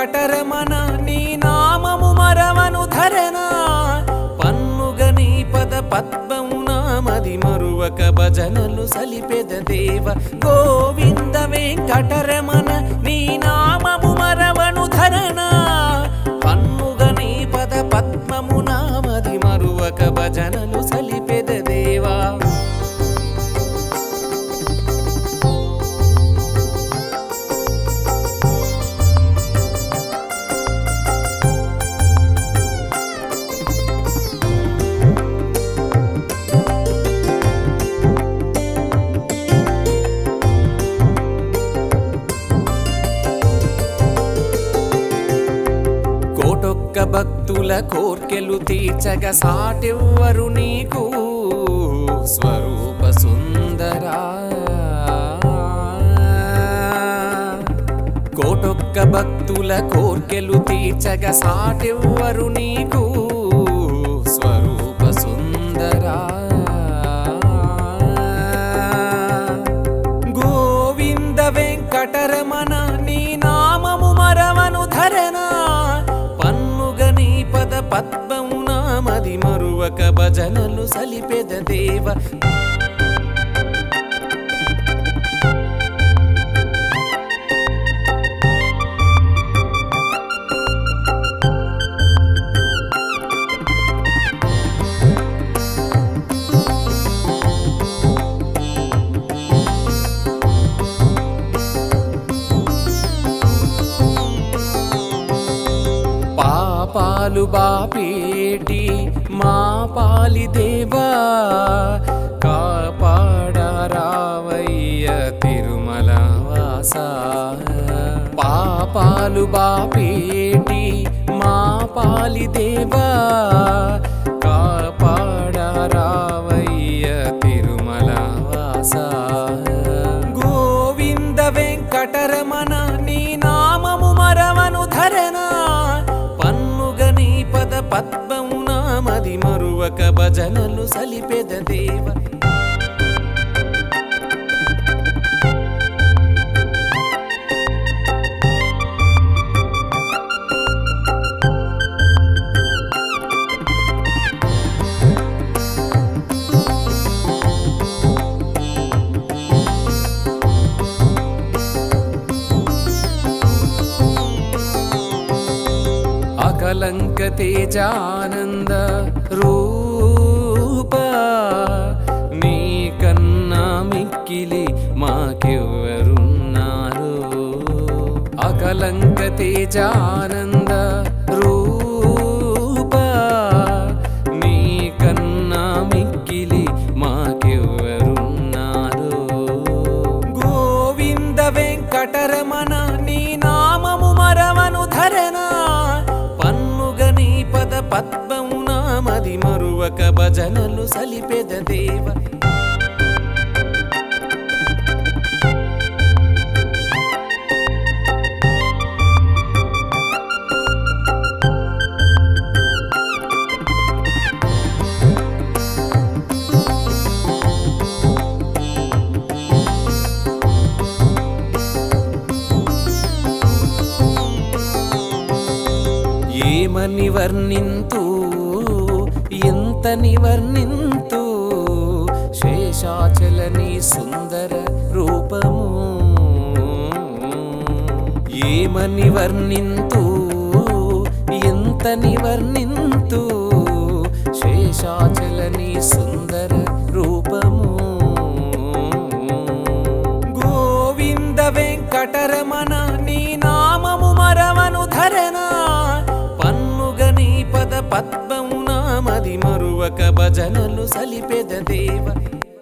వెంకటరమణ నీ నామము మరవను ధరణ పన్నుగ నీ పద పద్మము నామది మరువక భజనలు సలిపెద దేవ గోవింద వెంకటరమణ నీ నామము మరవను ధరణ పన్నుగ నీ పద పద్మము నామది మరువక భజనలు సలిపెద దేవా కోటొక్క భక్తుల కోర్కెలు తీర్చగ సాటెవ్వరు నీకు స్వరూప సుందరా కోటొక్క భక్తుల కోర్కెలు తీర్చగ సాటెవ్వరు నీకు స్వరూప సుందరా గోవింద వెంకటరమణ నీ నామము మరవను ధరణ పన్నుగ నీ పద పద్మము నామది మరువక భజనలు సలిపెద దేవ పాపాలు బాపేటి మా పాలి దేవా కాపాడరావయ్య తిరుమల వాస పాపాలు బాపేటి మా పాలి దేవా కాపాడరావయ్య తిరుమల వాస గోవింద వెంకటరమణ నీ నామము మరవను ధరణ పన్నుగ నీ పద పద్మము నామది మరువక భజనలు సలిపెద దేవ అకలంక తేజానంద రూప నీ కన్నా మిక్కిలి మాకెవరున్నారు అకలంక తేజానంద రూప నీ కన్నా మిక్కిలి మాకెవరున్నారు గోవింద వెంకటరమణ నీ నామము మరవను ధరణ పన్నుగ నీ పద పద్మము నామది మరువక భజనలు సలిపెద దేవ ఏమని వర్ణింతు ఎంత నివర్ణింతు శేషాచలని సుందర రూపము ఏమని వర్ణింతు ఎంత నివర్ణింతు శేషాచలని సుందర రూపము గోవింద వెంకటరమణ నీ నామము మరవను ధరణ పన్నుగ నీ పద పద్మము నామది మరువక భజనలు సలిపెద దేవ